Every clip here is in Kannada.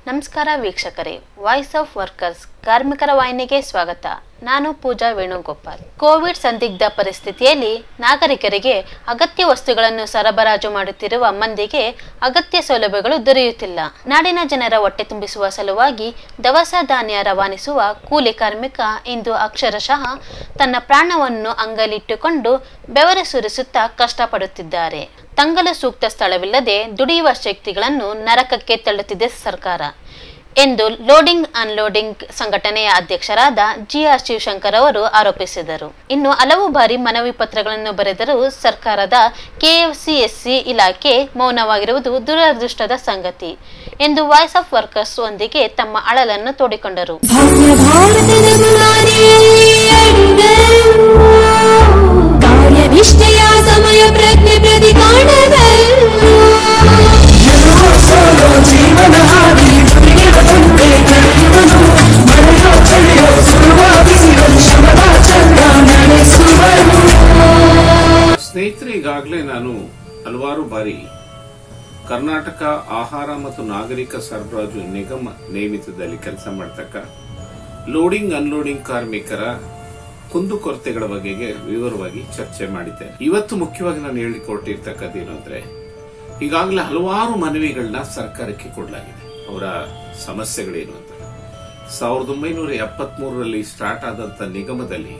ನಮಸ್ಕಾರ ವೀಕ್ಷಕರೇ ವಾಯ್ಸ್ ಆಫ್ ವರ್ಕರ್ಸ್ ಕಾರ್ಮಿಕರ ವಾಹಿನಿಗೆ ಸ್ವಾಗತ ನಾನು ಪೂಜಾ ವೇಣುಗೋಪಾಲ್ ಕೋವಿಡ್ ಸಂದಿಗ್ಧ ಪರಿಸ್ಥಿತಿಯಲ್ಲಿ ನಾಗರಿಕರಿಗೆ ಅಗತ್ಯ ವಸ್ತುಗಳನ್ನು ಸರಬರಾಜು ಮಾಡುತ್ತಿರುವ ಮಂದಿಗೆ ಅಗತ್ಯ ಸೌಲಭ್ಯಗಳು ದೊರೆಯುತ್ತಿಲ್ಲ ನಾಡಿನ ಜನರ ಹೊಟ್ಟೆ ತುಂಬಿಸುವ ಸಲುವಾಗಿ ದವಸ ಧಾನ್ಯ ರವಾನಿಸುವ ಕೂಲಿ ಕಾರ್ಮಿಕ ಇಂದು ಅಕ್ಷರಶಃ ತನ್ನ ಪ್ರಾಣವನ್ನು ಅಂಗಲಿಟ್ಟುಕೊಂಡು ಬೆವರು ಸುರಿಸುತ್ತಾ ಕಷ್ಟಪಡುತ್ತಿದ್ದಾರೆ ತಂಗಲು ಸೂಕ್ತ ಸ್ಥಳವಿಲ್ಲದೆ ದುಡಿಯುವ ಶಕ್ತಿಗಳನ್ನು ನರಕಕ್ಕೆ ತಳ್ಳುತ್ತಿದೆ ಸರ್ಕಾರ ಎಂದು ಲೋಡಿಂಗ್ ಅನ್ಲೋಡಿಂಗ್ ಸಂಘಟನೆಯ ಅಧ್ಯಕ್ಷರಾದ ಜಿ ಆರ್ ಶಿವಶಂಕರ್ ಅವರು ಆರೋಪಿಸಿದರು ಇನ್ನು ಹಲವು ಬಾರಿ ಮನವಿ ಪತ್ರಗಳನ್ನು ಬರೆದರೂ ಸರ್ಕಾರದ ಕೆಎಫ್ಸಿಎಸ್ಸಿ ಇಲಾಖೆ ಮೌನವಾಗಿರುವುದು ದುರದೃಷ್ಟದ ಸಂಗತಿ ಎಂದು ವಾಯ್ಸ್ ಆಫ್ ವರ್ಕರ್ಸ್ ಒಂದಿಗೆ ತಮ್ಮ ಅಳಲನ್ನು ತೋಡಿಕೊಂಡರು ಭವ್ಯ ಭಾರತದ ಮುರಾರಿ ಅಡಿಗರು ಕಾರ್ಯನಿಷ್ಠೆಯ ಸಮಯ ಪ್ರಜ್ಞೆ ಪ್ರತಿ ಕಾಣಬಲ್ಲು ಸೋಲೋ ಜೀವನ ಹಾದಿ ದುಡಿಯುವಂತೆ ಕಳೆಯುವನು ಮಳೆಯೋ ಚಳಿಯೋ ಸುಡುವ ಬಿಸಿಲು ಶ್ರಮದ ಚಂದ ನಡೆಸುವನು ಸ್ನೇಹಿತರೆ ಈಗಾಗಲೇ ನಾನು ಹಲವಾರು ಬಾರಿ ಕರ್ನಾಟಕ ಆಹಾರ ಮತ್ತು ನಾಗರಿಕ ಸರಬರಾಜು ನಿಗಮ ನೇಮಿತದಲ್ಲಿ ಕೆಲಸ ಮಾಡ್ತಕ್ಕ ಲೋಡಿಂಗ್ ಅನ್ಲೋಡಿಂಗ್ ಕಾರ್ಮಿಕರ ಕುಂದುಕೊರತೆಗಳ ಬಗೆಗೆ ವಿವರವಾಗಿ ಚರ್ಚೆ ಮಾಡಿದ್ದೆ ಇವತ್ತು ಮುಖ್ಯವಾಗಿ ನಾನು ಹೇಳಿಕೊಟ್ಟಿರ್ತಕ್ಕದ್ದು ಏನು ಅಂದ್ರೆ ಈಗಾಗಲೇ ಹಲವಾರು ಮನವಿಗಳನ್ನ ಸರ್ಕಾರಕ್ಕೆ ಕೊಡಲಾಗಿದೆ ಅವರ ಸಮಸ್ಯೆಗಳೇನು ಅಂತ ಸಾವಿರದ ಒಂಬೈನೂರ ಎಪ್ಪತ್ಮೂರರಲ್ಲಿ ಸ್ಟಾರ್ಟ್ ಆದಂತ ನಿಗಮದಲ್ಲಿ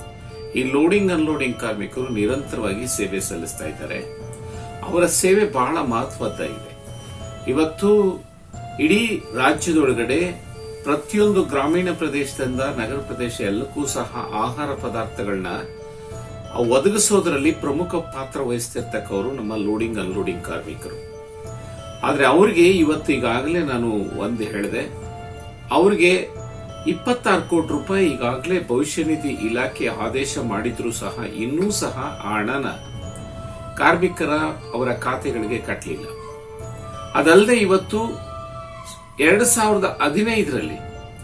ಈ ಲೋಡಿಂಗ್ ಅನ್ಲೋಡಿಂಗ್ ಕಾರ್ಮಿಕರು ನಿರಂತರವಾಗಿ ಸೇವೆ ಸಲ್ಲಿಸ್ತಾ ಇದ್ದಾರೆ ಅವರ ಸೇವೆ ಬಹಳ ಮಹತ್ವದ್ದಾಗಿದೆ ಇವತ್ತು ಇಡೀ ರಾಜ್ಯದೊಳಗಡೆ ಪ್ರತಿಯೊಂದು ಗ್ರಾಮೀಣ ಪ್ರದೇಶದಿಂದ ನಗರ ಪ್ರದೇಶ ಎಲ್ಲಕ್ಕೂ ಸಹ ಆಹಾರ ಪದಾರ್ಥಗಳನ್ನ ಒದಗಿಸೋದ್ರಲ್ಲಿ ಪ್ರಮುಖ ಪಾತ್ರ ವಹಿಸ್ತಿರ್ತಕ್ಕವರು ನಮ್ಮ ಲೋಡಿಂಗ್ ಅನ್ಲೋಡಿಂಗ್ ಕಾರ್ಮಿಕರು ಆದ್ರೆ ಅವರಿಗೆ ಇವತ್ತು ಈಗಾಗಲೇ ನಾನು ಒಂದು ಹೇಳಿದೆ ಅವ್ರಿಗೆ ಇಪ್ಪತ್ತಾರು ಕೋಟಿ ರೂಪಾಯಿ ಈಗಾಗಲೇ ಭವಿಷ್ಯ ನಿಧಿ ಇಲಾಖೆ ಆದೇಶ ಮಾಡಿದ್ರು ಸಹ ಇನ್ನೂ ಸಹ ಆ ಹಣನ ಕಾರ್ಮಿಕರ ಅವರ ಖಾತೆಗಳಿಗೆ ಕಟ್ಟಲಿಲ್ಲ ಅದಲ್ಲದೆ ಇವತ್ತು ಎರಡ್ ಸಾವಿರದ ಹದಿನೈದರಲ್ಲಿ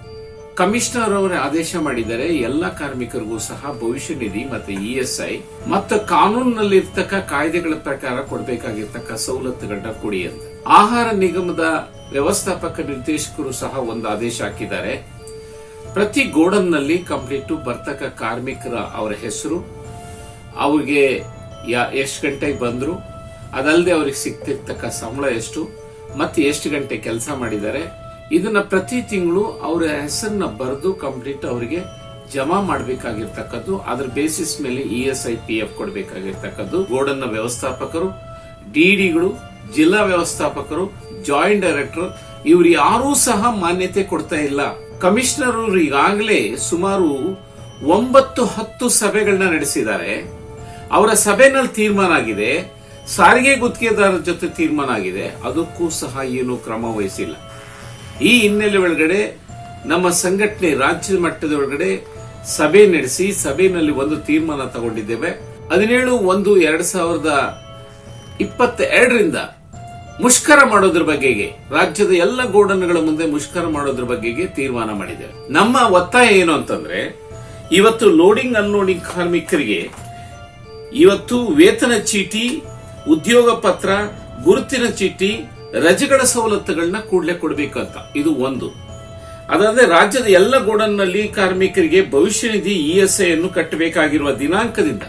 ಕಮಿಷನರ್ ಅವರ ಆದೇಶ ಮಾಡಿದರೆ ಎಲ್ಲ ಕಾರ್ಮಿಕರಿಗೂ ಸಹ ಭವಿಷ್ಯ ನಿಧಿ ಮತ್ತೆ ಇಎಸ್ಐ ಮತ್ತು ಕಾನೂನಿನಲ್ಲಿ ಇರ್ತಕ್ಕ ಕಾಯ್ದೆಗಳ ಪ್ರಕಾರ ಕೊಡಬೇಕಾಗಿರ್ತಕ್ಕ ಸವಲತ್ತುಗಳನ್ನ ಕೊಡಿ ಅಂತ ಆಹಾರ ನಿಗಮದ ವ್ಯವಸ್ಥಾಪಕ ನಿರ್ದೇಶಕರು ಸಹ ಒಂದು ಆದೇಶ ಹಾಕಿದ್ದಾರೆ ಪ್ರತಿ ಗೋಡನ್ನಲ್ಲಿ ಕಂಪ್ಲೀಟ್ ಬರ್ತಕ್ಕ ಕಾರ್ಮಿಕರ ಅವರ ಹೆಸರು ಅವ್ರಿಗೆ ಎಷ್ಟು ಗಂಟೆಗೆ ಬಂದ್ರು ಅದಲ್ಲದೆ ಅವ್ರಿಗೆ ಸಿಗ್ತಿರ್ತಕ್ಕ ಸಂಬಳ ಎಷ್ಟು ಮತ್ತೆ ಎಷ್ಟು ಗಂಟೆ ಕೆಲಸ ಮಾಡಿದ್ದಾರೆ ಇದನ್ನ ಪ್ರತಿ ತಿಂಗಳು ಅವರ ಹೆಸರನ್ನ ಬರೆದು ಕಂಪ್ಲೀಟ್ ಅವರಿಗೆ ಜಮಾ ಮಾಡಬೇಕಾಗಿರ್ತಕ್ಕದ್ದು ಅದ್ರ ಬೇಸಿಸ್ ಮೇಲೆ E S I P F ಕೊಡಬೇಕಾಗಿರ್ತಕ್ಕದ್ದು ಗೋಡನ್ನ ವ್ಯವಸ್ಥಾಪಕರು ಡಿಡಿಗಳು ಜಿಲ್ಲಾ ವ್ಯವಸ್ಥಾಪಕರು ಜಾಯಿಂಟ್ ಡೈರೆಕ್ಟರ್ ಇವ್ರು ಯಾರೂ ಸಹ ಮಾನ್ಯತೆ ಕೊಡ್ತಾ ಇಲ್ಲ ಕಮಿಷನರ್ ಅವರು ಈಗಾಗಲೇ ಸುಮಾರು ಒಂಬತ್ತು ಹತ್ತು ಸಭೆಗಳನ್ನ ನಡೆಸಿದ್ದಾರೆ ಅವರ ಸಭೆನಲ್ಲಿ ತೀರ್ಮಾನ ಆಗಿದೆ ಸಾರಿಗೆ ಗುತ್ತಿಗೆದಾರರ ಜೊತೆ ತೀರ್ಮಾನ ಆಗಿದೆ ಅದಕ್ಕೂ ಸಹ ಏನು ಕ್ರಮ ವಹಿಸಿಲ್ಲ ಈ ಹಿನ್ನೆಲೆ ಒಳಗಡೆ ನಮ್ಮ ಸಂಘಟನೆ ರಾಜ್ಯದ ಮಟ್ಟದ ಒಳಗಡೆ ಸಭೆ ನಡೆಸಿ ಸಭೆಯಲ್ಲಿ ಒಂದು ತೀರ್ಮಾನ ತಗೊಂಡಿದ್ದೇವೆ ಹದಿನೇಳು ಒಂದು ಎರಡ್ ಸಾವಿರದ ಇಪ್ಪತ್ತ ಎರಡರಿಂದ ಮುಷ್ಕರ ಮಾಡೋದ್ರ ಬಗೆಗೆ ರಾಜ್ಯದ ಎಲ್ಲ ಗೋಡನ್ಗಳ ಮುಂದೆ ಮುಷ್ಕರ ಮಾಡೋದ್ರ ಬಗೆಗೆ ತೀರ್ಮಾನ ಮಾಡಿದ್ದೇವೆ ನಮ್ಮ ಒತ್ತಾಯ ಏನು ಅಂತಂದ್ರೆ ಇವತ್ತು ಲೋಡಿಂಗ್ ಅನ್ಲೋಡಿಂಗ್ ಕಾರ್ಮಿಕರಿಗೆ ಇವತ್ತು ವೇತನ ಚೀಟಿ ಉದ್ಯೋಗ ಪತ್ರ ಗುರುತಿನ ಚೀಟಿ ರಜೆಗಳ ಸವಲತ್ತುಗಳನ್ನ ಕೂಡಲೇ ಕೊಡಬೇಕು ಅಂತ ಇದು ಒಂದು ಅದಲ್ಲದೆ ರಾಜ್ಯದ ಎಲ್ಲ ಗೋಡನ್ನಲ್ಲಿ ಕಾರ್ಮಿಕರಿಗೆ ಭವಿಷ್ಯ ನಿಧಿ ಇಎಸ್ಐ ಅನ್ನು ಕಟ್ಟಬೇಕಾಗಿರುವ ದಿನಾಂಕದಿಂದ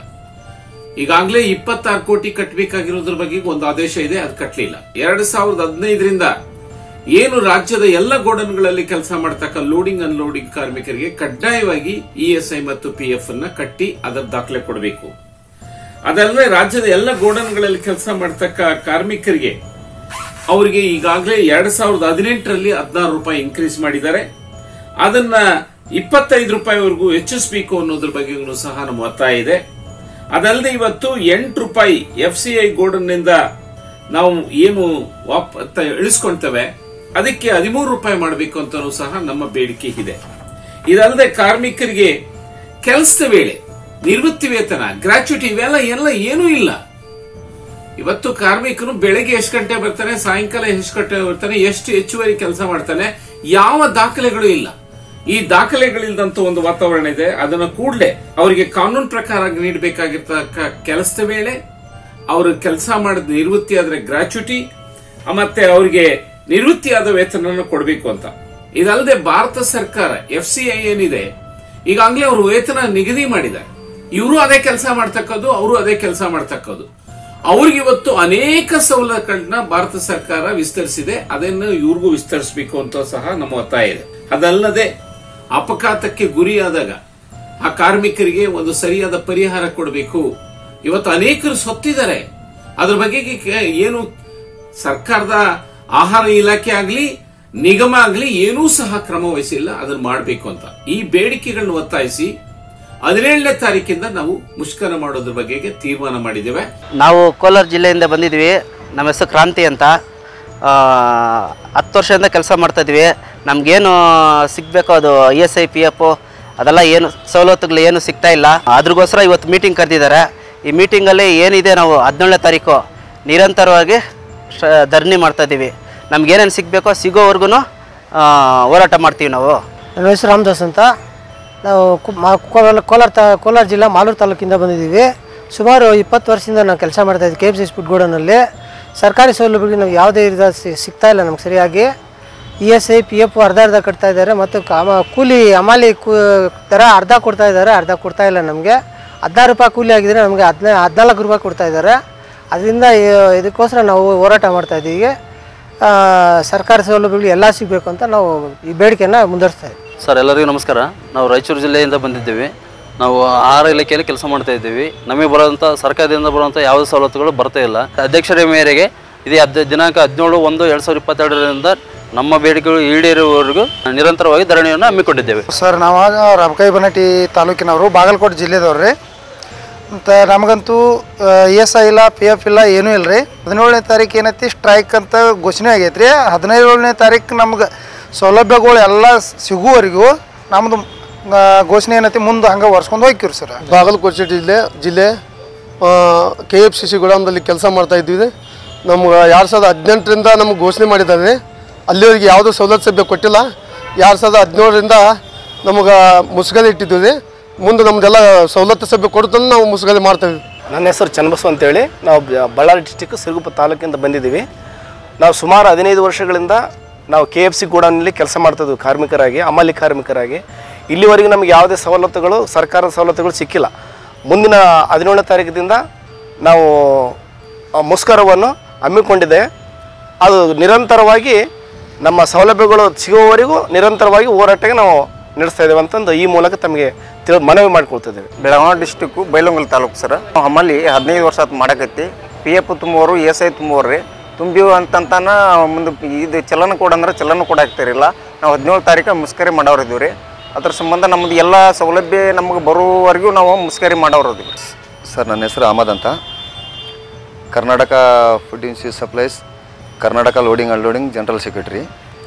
ಈಗಾಗಲೇ ಇಪ್ಪತ್ತಾರು ಕೋಟಿ ಕಟ್ಟಬೇಕಾಗಿರೋದ್ರ ಬಗ್ಗೆ ಒಂದು ಆದೇಶ ಇದೆ ಅದು ಕಟ್ಟಲಿಲ್ಲ ಎರಡ್ ಸಾವಿರದ ಹದಿನೈದರಿಂದ ಏನು ರಾಜ್ಯದ ಎಲ್ಲ ಗೋಡನ್ಗಳಲ್ಲಿ ಕೆಲಸ ಮಾಡ್ತಕ್ಕ ಲೋಡಿಂಗ್ ಅನ್ಲೋಡಿಂಗ್ ಕಾರ್ಮಿಕರಿಗೆ ಕಡ್ಡಾಯವಾಗಿ ಇಎಸ್ಐ ಮತ್ತು ಪಿಎಫ್ ಅನ್ನ ಕಟ್ಟಿ ಅದರ ದಾಖಲೆ ಕೊಡಬೇಕು ಅದಲ್ಲದೆ ರಾಜ್ಯದ ಎಲ್ಲ ಗೋಡನ್ಗಳಲ್ಲಿ ಕೆಲಸ ಮಾಡ್ತಕ್ಕ ಕಾರ್ಮಿಕರಿಗೆ ಅವರಿಗೆ ಈಗಾಗಲೇ ಎರಡ್ ಸಾವಿರದ ಹದಿನೆಂಟರಲ್ಲಿ ಹದಿನಾರು ರೂಪಾಯಿ ಇನ್ಕ್ರೀಸ್ ಮಾಡಿದ್ದಾರೆ ಅದನ್ನ ಇಪ್ಪತ್ತೈದು ರೂಪಾಯಿವರೆಗೂ ಹೆಚ್ಚಿಸಬೇಕು ಅನ್ನೋದ್ರ ಬಗ್ಗೆಯೂ ಸಹ ನಮ್ಮ ಒತ್ತಾಯ ಇದೆ ಅದಲ್ಲದೆ ಇವತ್ತು ಎಂಟು ರೂಪಾಯಿ ಎಫ್ ಸಿ ಐ ಗೋಡನ್ನಿಂದ ನಾವು ಏನು ವಾಪ್ ತ- ಇಳಿಸ್ಕೊಳ್ತೇವೆ ಅದಕ್ಕೆ ಹದಿಮೂರು ರೂಪಾಯಿ ಮಾಡಬೇಕು ಅಂತಲೂ ಸಹ ನಮ್ಮ ಬೇಡಿಕೆ ಇದೆ ಇದಲ್ಲದೆ ಕಾರ್ಮಿಕರಿಗೆ ಕೆಲಸದ ವೇಳೆ ನಿವೃತ್ತಿ ವೇತನ ಗ್ರಾಚ್ಯುಟಿ ಇವೆಲ್ಲ ಎಲ್ಲ ಏನೂ ಇಲ್ಲ ಇವತ್ತು ಕಾರ್ಮಿಕನು ಬೆಳಗ್ಗೆ ಎಷ್ಟು ಗಂಟೆ ಬರ್ತಾನೆ ಸಾಯಂಕಾಲ ಎಷ್ಟು ಗಂಟೆ ಬರ್ತಾನೆ ಎಷ್ಟು ಹೆಚ್ಚುವರಿ ಕೆಲಸ ಮಾಡ್ತಾನೆ ಯಾವ ದಾಖಲೆಗಳು ಇಲ್ಲ ಈ ದಾಖಲೆಗಳಿಲ್ದಂತ ಒಂದು ವಾತಾವರಣ ಇದೆ ಅದನ್ನ ಕೂಡಲೇ ಅವರಿಗೆ ಕಾನೂನು ಪ್ರಕಾರ ನೀಡಬೇಕಾಗಿರ್ತಕ್ಕ ಕೆಲಸದ ವೇಳೆ ಅವರು ಕೆಲಸ ಮಾಡಿದ ನಿವೃತ್ತಿ ಆದ್ರೆ ಗ್ರಾಚ್ಯುಟಿ ಮತ್ತೆ ಅವರಿಗೆ ನಿವೃತ್ತಿಯಾದ ವೇತನ ಕೊಡಬೇಕು ಅಂತ ಇದಲ್ಲದೆ ಭಾರತ ಸರ್ಕಾರ ಎಫ್ ಸಿ ಐ ಏನಿದೆ ಈಗಾಗಲೇ ಅವರು ವೇತನ ನಿಗದಿ ಮಾಡಿದ್ದಾರೆ ಇವರು ಅದೇ ಕೆಲಸ ಮಾಡ್ತಕ್ಕದ್ದು ಅವರು ಅದೇ ಕೆಲಸ ಮಾಡ್ತಕ್ಕದ್ದು ಅವ್ರಿಗೆ ಇವತ್ತು ಅನೇಕ ಸವಲತ್ತುಗಳನ್ನ ಭಾರತ ಸರ್ಕಾರ ವಿಸ್ತರಿಸಿದೆ ಅದನ್ನು ಇವ್ರಿಗೂ ವಿಸ್ತರಿಸಬೇಕು ಅಂತ ಸಹ ನಮ್ಮ ಒತ್ತಾಯ ಇದೆ ಅದಲ್ಲದೆ ಅಪಘಾತಕ್ಕೆ ಗುರಿಯಾದಾಗ ಆ ಕಾರ್ಮಿಕರಿಗೆ ಒಂದು ಸರಿಯಾದ ಪರಿಹಾರ ಕೊಡಬೇಕು ಇವತ್ತು ಅನೇಕರು ಸೊತ್ತಿದ್ದಾರೆ ಅದ್ರ ಬಗ್ಗೆ ಕೆ- ಏನು ಸರ್ಕಾರದ ಆಹಾರ ಇಲಾಖೆ ಆಗ್ಲಿ ನಿಗಮ ಆಗ್ಲಿ ಏನೂ ಸಹ ಕ್ರಮ ವಹಿಸಿಲ್ಲ ಅದನ್ನ ಮಾಡಬೇಕು ಅಂತ ಈ ಬೇಡಿಕೆಗಳನ್ನ ಒತ್ತಾಯಿಸಿ ಹದಿನೇಳನೇ ತಾರೀಕಿಂದ ನಾವು ಮುಷ್ಕರ ಮಾಡೋದ್ರ ಬಗೆಗೆ ತೀರ್ಮಾನ ಮಾಡಿದ್ದೇವೆ ನಾವು ಕೋಲಾರ ಜಿಲ್ಲೆಯಿಂದ ಬಂದಿದ್ವಿ ನಮ್ಮ ಹೆಸರು ಕ್ರಾಂತಿ ಅಂತ ಆ, ಹತ್ತು ವರ್ಷದಿಂದ ಕೆಲಸ ಮಾಡ್ತಾಯಿದ್ವಿ ನಮಗೇನು ಸಿಗಬೇಕು ಅದು E S I P F ಅದೆಲ್ಲ ಏನು ಸವಲತ್ತುಗಳು ಏನು ಸಿಗ್ತಾ ಇಲ್ಲ ಅದ್ರಗೋಸ್ಕರ ಇವತ್ತು ಮೀಟಿಂಗ್ ಕರೆದಿದ್ದಾರೆ ಈ ಮೀಟಿಂಗಲ್ಲಿ ಏನಿದೆ ನಾವು ಹದಿನೇಳನೇ ತಾರೀಕು ನಿರಂತರವಾಗಿ ಶ ಧರಣಿ ಮಾಡ್ತಾಯಿದ್ದೀವಿ ನಮ್ಗೇನೇನು ಸಿಗಬೇಕೋ ಸಿಗೋವರೆಗೂ ಹೋರಾಟ ಮಾಡ್ತೀವಿ ನಾವು ನನ್ನ ಹೆಸರು ರಾಮದಾಸ್ ಅಂತ ನಾವು ಕು- ಮಾ- ಕೋಲಾರ ಕೋಲಾರ ತಾ ಕೋಲಾರ ಜಿಲ್ಲಾ ಮಾಲೂರು ತಾಲೂಕಿಂದ ಬಂದಿದ್ದೀವಿ ಸುಮಾರು ಇಪ್ಪತ್ತು ವರ್ಷದಿಂದ ನಾವು ಕೆಲಸ ಮಾಡ್ತಾಯಿದ್ವಿ ಕೆ ಎಫ್ ಸಿ ಫುಡ್ ಗೋಡನಲ್ಲಿ ಸರ್ಕಾರಿ ಸೌಲಭ್ಯಗಳು ನಾವು ಯಾವುದೇ ರೀತಿಯ ಸಿ- ಸಿಗ್ತಾ ಇಲ್ಲ ನಮ್ಗೆ ಸರಿಯಾಗಿ E S I P F ಅರ್ಧ ಅರ್ಧ ಕಟ್ತಾ ಇದ್ದಾರೆ ಮತ್ತು ಕಾಮ ಕೂಲಿ ಅಮಾಲಿ ಕೂ ಥರ ಅರ್ಧ ಕೊಡ್ತಾ ಇದ್ದಾರೆ ಅರ್ಧ ಕೊಡ್ತಾ ಇಲ್ಲ ನಮಗೆ ಹದಿನಾರು ರೂಪಾಯಿ ಕೂಲಿ ಆಗಿದ್ರೆ ನಮಗೆ ಹದಿನೈ ಹದಿನಾಲ್ಕು ರೂಪಾಯಿ ಕೊಡ್ತಾ ಇದ್ದಾರೆ ಅದರಿಂದ ಈ- ಇದಕ್ಕೋಸ್ಕರ ನಾವು ಹೋರಾಟ ಮಾಡ್ತಾ ಇದ್ದೀವಿ ಆ, ಸರ್ಕಾರಿ ಸೌಲಭ್ಯಗಳು ಎಲ್ಲ ಸಿಗಬೇಕು ಅಂತ ನಾವು ಈ ಬೇಡಿಕೆಯನ್ನು ಮುಂದುವರಿಸ್ತಾ ಇದ್ದೀವಿ ಸರ್ ಎಲ್ಲರಿಗೂ ನಮಸ್ಕಾರ ನಾವು ರಾಯಚೂರು ಜಿಲ್ಲೆಯಿಂದ ಬಂದಿದ್ದೀವಿ ನಾವು ಆಹಾರ ಇಲಾಖೆಯಲ್ಲಿ ಕೆಲಸ ಮಾಡ್ತಾ ಇದ್ದೀವಿ ನಮಗೆ ಬರೋಂಥ ಸರ್ಕಾರದಿಂದ ಬರುವಂಥ ಯಾವುದೇ ಸವಲತ್ತುಗಳು ಬರ್ತಾ ಇಲ್ಲ ಅಧ್ಯಕ್ಷರ ಮೇರೆಗೆ ಇದೇ ಹದ್ ದಿನಾಂಕ ಹದಿನೇಳು ಒಂದು ಎರಡು ಸಾವಿರದ ಇಪ್ಪತ್ತೆರಡರಿಂದ ನಮ್ಮ ಬೇಡಿಕೆಗಳು ಈಡೇರುವವರೆಗೂ ನಿರಂತರವಾಗಿ ಧರಣಿಯನ್ನು ಹಮ್ಮಿಕೊಂಡಿದ್ದೇವೆ ಸರ್ ನಾವಾಗ ರಬಕೈ ಬನಟಿ ತಾಲೂಕಿನವರು ಬಾಗಲಕೋಟೆ ಜಿಲ್ಲೆದವ್ರು ರೀ ಮತ್ತು ನಮಗಂತೂ ಇ ಎಸ್ ಐ ಇಲ್ಲ ಪಿ ಎಫ್ ಇಲ್ಲ ಏನೂ ಇಲ್ಲ ರೀ ಹದಿನೇಳನೇ ತಾರೀಕು ಏನೈತಿ ಸ್ಟ್ರೈಕ್ ಅಂತ ಘೋಷಣೆ ಆಗೈತೆ ರೀ ಹದಿನೇಳನೇ ತಾರೀಕು ನಮ್ಗೆ ಸೌಲಭ್ಯಗಳು ಎಲ್ಲ ಸಿಗುವವರೆಗೂ ನಮ್ಮದು ಘೋಷಣೆ ಏನೈತಿ ಮುಂದೆ ಹಂಗೆ ಒರ್ಸ್ಕೊಂಡು ಹೋಗ್ತೀವಿ ಸರ್ ಬಾಗಲಕೋಟೆ ಜಿಲ್ಲೆ ಜಿಲ್ಲೆ ಕೆ ಎಫ್ ಸಿ ಸಿ ಗೋಡಾಮ್ದಲ್ಲಿ ಕೆಲಸ ಮಾಡ್ತಾ ಇದ್ವಿ ನಮ್ಗೆ ಎರಡು ಸಾವಿರದ ಹದಿನೆಂಟರಿಂದ ನಮ್ಗೆ ಘೋಷಣೆ ಮಾಡಿದ್ದಾರೆ ಅಲ್ಲಿವರೆಗೆ ಯಾವುದೂ ಸವಲತ್ತು ಸಭ್ಯ ಕೊಟ್ಟಿಲ್ಲ ಎರಡು ಸಾವಿರದ ಹದಿನೇಳರಿಂದ ನಮಗೆ ಮುಸುಗದೆ ಇಟ್ಟಿದ್ದೀವಿ ಮುಂದೆ ನಮ್ದೆಲ್ಲ ಸವಲತ್ತು ಸಭ್ಯ ಕೊಡ್ತಂದು ನಾವು ಮುಸುಗದೆ ಮಾಡ್ತೀವಿ ನನ್ನ ಹೆಸರು ಚನ್ನಬಸವ ಅಂತೇಳಿ ನಾವು ಬ- ಬಳ್ಳಾರಿ ಡಿಸ್ಟಿಕ್ ಸಿರುಗುಪ್ಪ ತಾಲೂಕಿಂದ ಬಂದಿದ್ದೀವಿ ನಾವು ಸುಮಾರು ಹದಿನೈದು ವರ್ಷಗಳಿಂದ ನಾವು ಕೆ ಎಫ್ ಸಿ ಗೋಡೌನಲ್ಲಿ ಕೆಲಸ ಮಾಡ್ತಿದ್ವಿ ಕಾರ್ಮಿಕರಾಗಿ ಅಮಲಿ ಕಾರ್ಮಿಕರಾಗಿ ಇಲ್ಲಿವರೆಗೆ ನಮಗೆ ಯಾವುದೇ ಸವಲತ್ತುಗಳು ಸರ್ಕಾರದ ಸವಲತ್ತುಗಳು ಸಿಕ್ಕಿಲ್ಲ ಮುಂದಿನ ಹದಿನೇಳನೇ ತಾರೀಕಿನಿಂದ ನಾವು ಆ ಮುಷ್ಕರವನ್ನು ಹಮ್ಮಿಕೊಂಡಿದ್ದೇವೆ ಅದು ನಿರಂತರವಾಗಿ ನಮ್ಮ ಸೌಲಭ್ಯಗಳು ಸಿಗುವವರೆಗೂ ನಿರಂತರವಾಗಿ ಹೋರಾಟಕ್ಕೆ ನಾವು ನಡೆಸ್ತಾ ಇದ್ದೇವೆ ಅಂತಂದು ಈ ಮೂಲಕ ತಮಗೆ ತಿಳಿ ಮನವಿ ಮಾಡಿಕೊಳ್ತಿದ್ದೇವೆ ಬೆಳಗಾವಿ ಡಿಸ್ಟಿಕ್ಕು ಬೈಲೊಂಗಲ್ ತಾಲೂಕು ಸರ್ ನಮ್ಮಲ್ಲಿ ಹದಿನೈದು ವರ್ಷ ಆತು ಮಾಡಕತ್ತಿ ಪಿ ಎಫ್ ತುಂಬುವವರು ಎಸ್ ಐ ತುಂಬುವವ್ರು ರೀ ತುಂಬಿವು ಅಂತಂತಾನ ಮುಂದೆ ಇದು ಚಲನ ಕೊಡ ಅಂದ್ರೆ ಚಲನ ಕೊಡ ಆಗ್ತಿರಲಿಲ್ಲ ನಾವು ಹದಿನೇಳು ತಾರೀಕು ಮುಸ್ಕರಿ ಮಾಡೋರು ಇದೀವಿ ರೀ ಅದ್ರ ಸಂಬಂಧ ನಮ್ಮದು ಎಲ್ಲ ಸೌಲಭ್ಯ ನಮಗೆ ಬರುವವರೆಗೂ ನಾವು ಮುಸ್ಕರಿ ಮಾಡೋರು ಇದೀವಿ ಸರ್ ನನ್ನ ಹೆಸರು ಅಹಮದ್ ಅಂತ Karnataka food institute supplies Karnataka loading unloading general secretary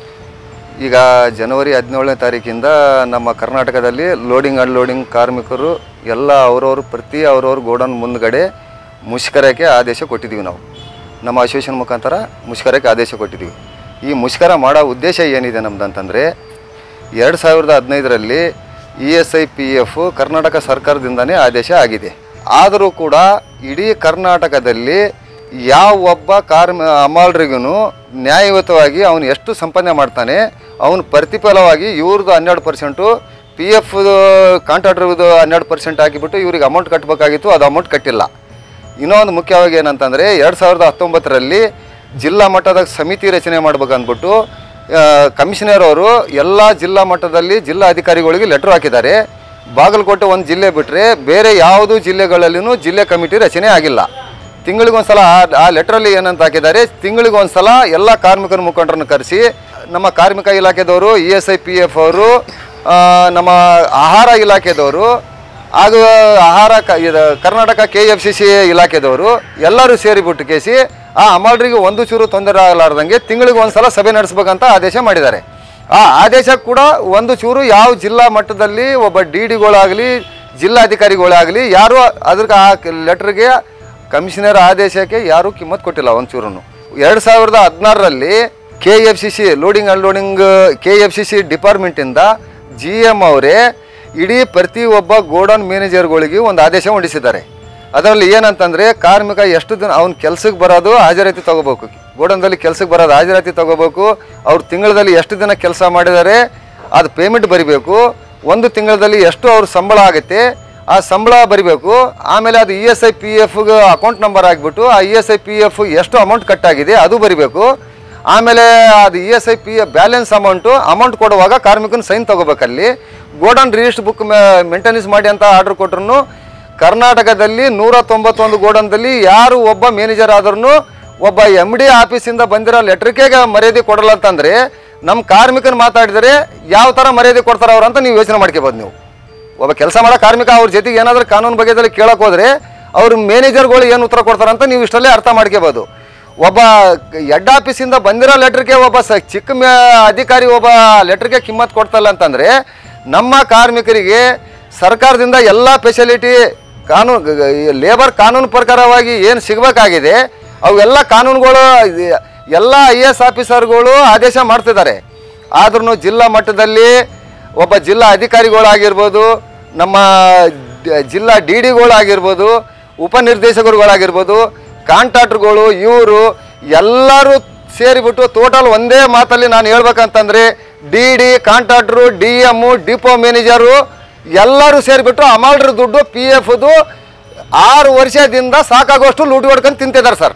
ಈಗ ಜನವರಿ ಹದಿನೇಳನೇ ತಾರೀಕಿಂದ ನಮ್ಮ ಕರ್ನಾಟಕದಲ್ಲಿ ಲೋಡಿಂಗ್ ಅನ್ಲೋಡಿಂಗ್ ಕಾರ್ಮಿಕರು ಎಲ್ಲ ಅವರವರು ಪ್ರತಿ ಅವರವ್ರ ಗೋಡೌನ್ ಮುಂದ್ಗಡೆ ಮುಷ್ಕರಕ್ಕೆ ಆದೇಶ ಕೊಟ್ಟಿದ್ದೀವಿ ನಾವು ನಮ್ಮ ಅಸೋಸಿಯೇಷನ್ ಮುಖಾಂತರ ಮುಷ್ಕರಕ್ಕೆ ಆದೇಶ ಕೊಟ್ಟಿದ್ದೀವಿ ಈ ಮುಷ್ಕರ ಮಾಡೋ ಉದ್ದೇಶ ಏನಿದೆ ನಮ್ದು ಅಂತಂದರೆ ಎರಡು ಸಾವಿರದ ಹದಿನೈದರಲ್ಲಿ E S I P F Karnataka ಸರ್ಕಾರದಿಂದನೇ ಆದೇಶ ಆಗಿದೆ ಆದರೂ ಕೂಡ ಇಡೀ ಕರ್ನಾಟಕದಲ್ಲಿ ಯಾವ ಒಬ್ಬ ಕಾರ್ಮಿ ಅಮಾಲ್ರಿಗೂ ನ್ಯಾಯಯುತವಾಗಿ ಅವನು ಎಷ್ಟು ಸಂಪಾದನೆ ಮಾಡ್ತಾನೆ ಅವನು ಪ್ರತಿಫಲವಾಗಿ ಇವ್ರದ್ದು ಹನ್ನೆರಡು ಪರ್ಸೆಂಟು ಪಿ ಎಫ್ ಕಾಂಟ್ರಾಕ್ಟರ್ದು ಹನ್ನೆರಡು ಪರ್ಸೆಂಟ್ ಹಾಕಿಬಿಟ್ಟು ಇವ್ರಿಗೆ ಅಮೌಂಟ್ ಕಟ್ಟಬೇಕಾಗಿತ್ತು ಅದು ಅಮೌಂಟ್ ಕಟ್ಟಿಲ್ಲ ಇನ್ನೊಂದು ಮುಖ್ಯವಾಗಿ ಏನಂತಂದರೆ ಎರಡು ಸಾವಿರದ ಹತ್ತೊಂಬತ್ತರಲ್ಲಿ ಜಿಲ್ಲಾ ಮಟ್ಟದ ಸಮಿತಿ ರಚನೆ ಮಾಡ್ಬೇಕಂದ್ಬಿಟ್ಟು ಕಮಿಷನರ್ ಅವರು ಎಲ್ಲ ಜಿಲ್ಲಾ ಮಟ್ಟದಲ್ಲಿ ಜಿಲ್ಲಾ ಅಧಿಕಾರಿಗಳಿಗೆ ಲೆಟ್ರ್ ಹಾಕಿದ್ದಾರೆ ಬಾಗಲಕೋಟೆ ಒಂದು ಜಿಲ್ಲೆ ಬಿಟ್ಟರೆ ಬೇರೆ ಯಾವುದೂ ಜಿಲ್ಲೆಗಳಲ್ಲಿನೂ ಜಿಲ್ಲೆ ಕಮಿಟಿ ರಚನೆ ಆಗಿಲ್ಲ ತಿಂಗಳಿಗೊಂದ್ಸಲ ಆ- ಆ ಲೆಟ್ರಲ್ಲಿ ಏನಂತ ಹಾಕಿದ್ದಾರೆ ತಿಂಗಳಿಗೊಂದ್ಸಲ ಎಲ್ಲ ಕಾರ್ಮಿಕರ ಮುಖಂಡರನ್ನು ಕರೆಸಿ ನಮ್ಮ ಕಾರ್ಮಿಕ ಇಲಾಖೆದವರು E S I P F ಅವರು ಆ, ನಮ್ಮ ಆಹಾರ ಇಲಾಖೆದವರು ಹಾಗೂ ಆಹಾರ ಕ ಇದು Karnataka K F C C ಇಲಾಖೆದವರು ಎಲ್ಲರೂ ಸೇರಿಬಿಟ್ಟು ಕೇಸಿ ಆ ಅಮಾಲ್ರಿಗೆ ಒಂದು ಚೂರು ತೊಂದರೆ ಆಗಲಾರ್ದಂಗೆ ತಿಂಗಳಿಗೆ ಒಂದ್ಸಲ ಸಭೆ ನಡೆಸ್ಬೇಕಂತ ಆದೇಶ ಮಾಡಿದ್ದಾರೆ ಆ ಆದೇಶ ಕೂಡ ಒಂದು ಚೂರು ಯಾವ ಜಿಲ್ಲಾ ಮಟ್ಟದಲ್ಲಿ ಒಬ್ಬ ಡಿ ಡಿಗಳಾಗಲಿ ಜಿಲ್ಲಾಧಿಕಾರಿಗಳಾಗಲಿ ಯಾರು ಅದ್ರಿಗೆ ಆ ಲೆಟ್ರಿಗೆ ಕಮಿಷನರ್ ಆದೇಶಕ್ಕೆ ಯಾರೂ ಕಿಮ್ಮತ್ ಕೊಟ್ಟಿಲ್ಲ ಒಂದು ಚೂರು ಎರಡು ಸಾವಿರದ ಹದಿನಾರರಲ್ಲಿ K F C C loading unloading K F C C ಡಿಪಾರ್ಟ್ಮೆಂಟಿಂದ ಜಿ ಎಮ್ ಅವರೇ ಇಡೀ ಪ್ರತಿ ಒಬ್ಬ ಗೋಡೌನ್ ಮ್ಯಾನೇಜರ್ಗಳಿಗೆ ಒಂದು ಆದೇಶ ಹೊಂದಿಸಿದ್ದಾರೆ ಅದರಲ್ಲಿ ಏನಂತಂದರೆ ಕಾರ್ಮಿಕ ಎಷ್ಟು ದಿನ ಅವ್ನ ಕೆಲ್ಸಕ್ಕೆ ಬರೋದು ಹಾಜರಾತಿ ತಗೋಬೇಕು ಗೋಡನ್ದಲ್ಲಿ ಕೆಲಸಕ್ಕೆ ಬರೋದು ಹಾಜರಾತಿ ತಗೋಬೇಕು ಅವ್ರು ತಿಂಗಳಲ್ಲಿ ಎಷ್ಟು ದಿನ ಕೆಲಸ ಮಾಡಿದ್ದಾರೆ ಅದು ಪೇಮೆಂಟ್ ಬರಿಬೇಕು ಒಂದು ತಿಂಗಳಲ್ಲಿ ಎಷ್ಟು ಅವ್ರ ಸಂಬಳ ಆಗುತ್ತೆ ಆ ಸಂಬಳ ಬರಿಬೇಕು ಆಮೇಲೆ ಅದು ಇ ಎಸ್ ಐ ಪಿ ಎಫ್ಗೆ ಅಕೌಂಟ್ ನಂಬರ್ ಆಗಿಬಿಟ್ಟು ಆ E S I P F ಎಷ್ಟು ಅಮೌಂಟ್ ಕಟ್ ಆಗಿದೆ ಅದು ಬರಿಬೇಕು ಆಮೇಲೆ ಅದು E S I P balance amount amount ಕೊಡುವಾಗ ಕಾರ್ಮಿಕನ ಸೈನ್ ತಗೋಬೇಕಲ್ಲಿ ಗೋಡನ್ ರಿಜಿಸ್ಟರ್ ಬುಕ್ ಮೇಂಟೆನೆನ್ಸ್ ಮಾಡಿ ಅಂತ ಆರ್ಡರ್ ಕೊಟ್ರು ಕರ್ನಾಟಕದಲ್ಲಿ ನೂರ ತೊಂಬತ್ತೊಂದು ಗೋಡನ್ದಲ್ಲಿ ಯಾರು ಒಬ್ಬ ಮ್ಯಾನೇಜರ್ ಆದ್ರೂ ಒಬ್ಬ ಎಮ್ ಡಿ ಆಫೀಸಿಂದ ಬಂದಿರೋ ಲೆಟ್ರಿಕೆಗೆ ಮರ್ಯಾದೆ ಕೊಡಲ್ಲ ಅಂತಂದ್ರೆ ನಮ್ಮ ಕಾರ್ಮಿಕನ ಮಾತಾಡಿದರೆ ಯಾವ ಥರ ಮರ್ಯಾದೆ ಕೊಡ್ತಾರೆ ಅವ್ರು ಅಂತ ನೀವು ಯೋಚನೆ ಮಾಡ್ಕೋಬೋದು ನೀವು ಒಬ್ಬ ಕೆಲಸ ಮಾಡೋ ಕಾರ್ಮಿಕ ಅವ್ರ ಜೊತೆಗೆ ಏನಾದರೂ ಕಾನೂನು ಬಗ್ಗೆದಲ್ಲಿ ಕೇಳಕ್ ಹೋದ್ರೆ ಅವ್ರ ಮ್ಯಾನೇಜರ್ಗಳು ಏನು ಉತ್ತರ ಕೊಡ್ತಾರೆ ಅಂತ ನೀವು ಇಷ್ಟಲ್ಲೇ ಅರ್ಥ ಮಾಡ್ಕೋಬೋದು ಒಬ್ಬ ಹೆಡ್ ಆಫೀಸಿಂದ ಬಂದಿರೋ ಲೆಟ್ರಿಗೆ ಒಬ್ಬ ಸ ಚಿಕ್ಕ ಮ್ಯಾ ಅಧಿಕಾರಿ ಒಬ್ಬ ಲೆಟ್ರಿಗೆ ಕಿಮ್ಮತ್ ಕೊಡ್ತಲ್ಲ ಅಂತಂದರೆ ನಮ್ಮ ಕಾರ್ಮಿಕರಿಗೆ ಸರ್ಕಾರದಿಂದ ಎಲ್ಲ ಫೆಸಿಲಿಟಿ ಕಾನೂನು ಲೇಬರ್ ಕಾನೂನು ಪ್ರಕಾರವಾಗಿ ಏನು ಸಿಗಬೇಕಾಗಿದೆ ಅವೆಲ್ಲ ಕಾನೂನುಗಳು ಇದು- ಎಲ್ಲ ಐ ಎ ಎಸ್ ಆಫೀಸರ್ಗಳು ಆದೇಶ ಮಾಡ್ತಿದ್ದಾರೆ ಆದ್ರೂ ಜಿಲ್ಲಾ ಮಟ್ಟದಲ್ಲಿ ಒಬ್ಬ ಜಿಲ್ಲಾ ಅಧಿಕಾರಿಗಳಾಗಿರ್ಬೋದು ನಮ್ಮ ಡ- ಜಿಲ್ಲಾ ಡಿ ಡಿಗಳಾಗಿರ್ಬೋದು ಉಪನಿರ್ದೇಶಕರುಗಳಾಗಿರ್ಬೋದು ಕಾಂಟ್ರಾಕ್ಟ್ರುಗಳು ಇವರು ಎಲ್ಲರೂ ಸೇರಿಬಿಟ್ಟು ಟೋಟಲ್ ಒಂದೇ ಮಾತಲ್ಲಿ ನಾನು ಹೇಳ್ಬೇಕಂತಂದ್ರೆ D D contractor D M depot manager ಎಲ್ಲರೂ ಸೇರಿಬಿಟ್ಟು ಅಮಾಲ್ಡ್ರ ದುಡ್ಡು ಪಿ ಎಫ್ದು ಆರು ವರ್ಷದಿಂದ ಸಾಕಾಗುವಷ್ಟು ಲೂಟಿ ಹೊಡ್ಕೊಂಡು ತಿಂತಿದ್ದಾರೆ ಸರ್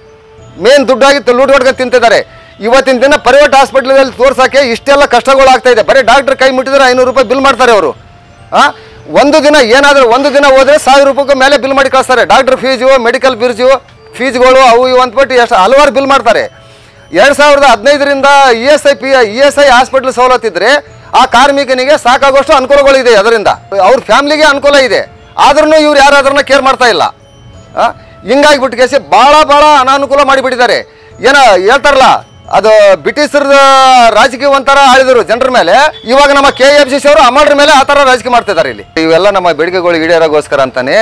ಮೇನ್ ದುಡ್ಡಾಗಿ ಲೂಟಿ ಹೊಡ್ಕೊಂಡು ತಿಂತಿದ್ದಾರೆ ಇವತ್ತಿನ ದಿನ ಪ್ರೈವೇಟ್ ಹಾಸ್ಪಿಟ್ಲಲ್ಲಿ ತೋರ್ಸಕ್ಕೆ ಇಷ್ಟೆಲ್ಲ ಕಷ್ಟಗಳು ಆಗ್ತಾ ಇದೆ ಬರೀ ಡಾಕ್ಟರ್ ಕೈ ಮುಟ್ಟಿದ್ರೆ ಐನೂರು ರೂಪಾಯಿ ಬಿಲ್ ಮಾಡ್ತಾರೆ ಅವರು ಆ ಒಂದು ದಿನ ಏನಾದರೂ ಒಂದು ದಿನ ಹೋದ್ರೆ ಸಾವಿರ ರೂಪಾಯಿ ಮೇಲೆ ಬಿಲ್ ಮಾಡಿ ಕಳಿಸ್ತಾರೆ ಡಾಕ್ಟರ್ ಫೀಸು ಮೆಡಿಕಲ್ ಫೀಸು ಫೀಸ್ಗಳು ಅವು ಇವು ಅಂದ್ಬಿಟ್ಟು ಎಷ್ಟು ಹಲವಾರು ಬಿಲ್ ಮಾಡ್ತಾರೆ ಎರಡು ಸಾವಿರದ ಹದಿನೈದರಿಂದ E S I P E S I hospital ಸವಲತ್ತಿದ್ರೆ ಆ ಕಾರ್ಮಿಕನಿಗೆ ಸಾಕಾಗುವಷ್ಟು ಅನುಕೂಲಗಳಿದೆ ಅದರಿಂದ ಅವ್ರ ಫ್ಯಾಮ್ಲಿಗೆ ಅನುಕೂಲ ಇದೆ ಆದ್ರೂ ಇವ್ರು ಯಾರು ಅದನ್ನ ಕೇರ್ ಮಾಡ್ತಾ ಇಲ್ಲ ಆ, ಹಿಂಗಾಗ್ಬಿಟ್ಟು ಕೇಸಿ ಭಾಳ ಭಾಳ ಅನಾನುಕೂಲ ಮಾಡಿಬಿಟ್ಟಿದ್ದಾರೆ ಏನೋ ಹೇಳ್ತಾರಲ್ಲ ಅದು ಬ್ರಿಟಿಷರ ರಾಜಕೀಯ ಒಂಥರ ಆಳಿದರು ಜನರ ಮೇಲೆ ಇವಾಗ ನಮ್ಮ ಕೆ ಎಫ್ ಸಿ ಅವರು ಅಮಲ್ರ ಮೇಲೆ ಆ ಥರ ರಾಜಕೀಯ ಮಾಡ್ತಿದ್ದಾರೆ ಇಲ್ಲಿ ಇವೆಲ್ಲ ನಮ್ಮ ಬೇಡಿಕೆಗಳು ಈಡೇರೋಗೋಸ್ಕರ ಅಂತಾನೆ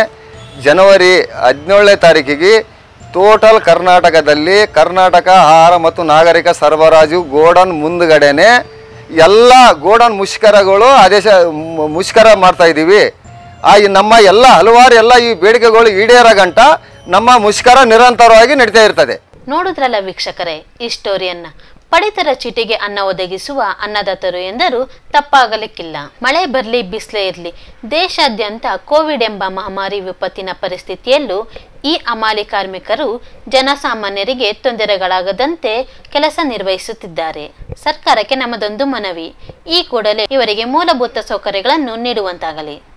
ಜನವರಿ ಹದಿನೇಳನೇ ತಾರೀಕಿಗೆ ಟೋಟಲ್ ಕರ್ನಾಟಕದಲ್ಲಿ ಕರ್ನಾಟಕ ಆಹಾರ ಮತ್ತು ನಾಗರಿಕ ಸರಬರಾಜು ಗೋಡನ್ ಮುಂದ್ಗಡೆನೆ ಎಲ್ಲ ಗೋಡನ್ ಮುಷ್ಕರಗಳು ಆದೇಶ ಮು- ಮುಷ್ಕರ ಮಾಡ್ತಾ ಇದ್ದೀವಿ ಆ ಈ ನಮ್ಮ ಎಲ್ಲ ಹಲವಾರು ಎಲ್ಲ ಈ ಬೇಡಿಕೆಗಳು ಈಡೇರೋ ಗಂಟ ನಮ್ಮ ಮುಷ್ಕರ ನಿರಂತರವಾಗಿ ನಡೀತಾ ಇರ್ತದೆ ನೋಡಿದ್ರಲ್ಲ ವೀಕ್ಷಕರೇ ಈ ಸ್ಟೋರಿಯನ್ನ ಪಡಿತರ ಚೀಟಿಗೆ ಅನ್ನ ಒದಗಿಸುವ ಅನ್ನದಾತರು ಎಂದರೂ ತಪ್ಪಾಗಲಿಕ್ಕಿಲ್ಲ ಮಳೆ ಬರಲಿ ಬಿಸಿಲೇ ಇರಲಿ ದೇಶಾದ್ಯಂತ ಕೋವಿಡ್ ಎಂಬ ಮಹಾಮಾರಿ ವಿಪತ್ತಿನ ಪರಿಸ್ಥಿತಿಯಲ್ಲೂ ಈ ಅಮಾಲಿ ಕಾರ್ಮಿಕರು ಜನಸಾಮಾನ್ಯರಿಗೆ ತೊಂದರೆಗಳಾಗದಂತೆ ಕೆಲಸ ನಿರ್ವಹಿಸುತ್ತಿದ್ದಾರೆ ಸರ್ಕಾರಕ್ಕೆ ನಮ್ಮದೊಂದು ಮನವಿ ಈ ಕೂಡಲೇ ಇವರಿಗೆ ಮೂಲಭೂತ ಸೌಕರ್ಯಗಳನ್ನು ನೀಡುವಂತಾಗಲಿ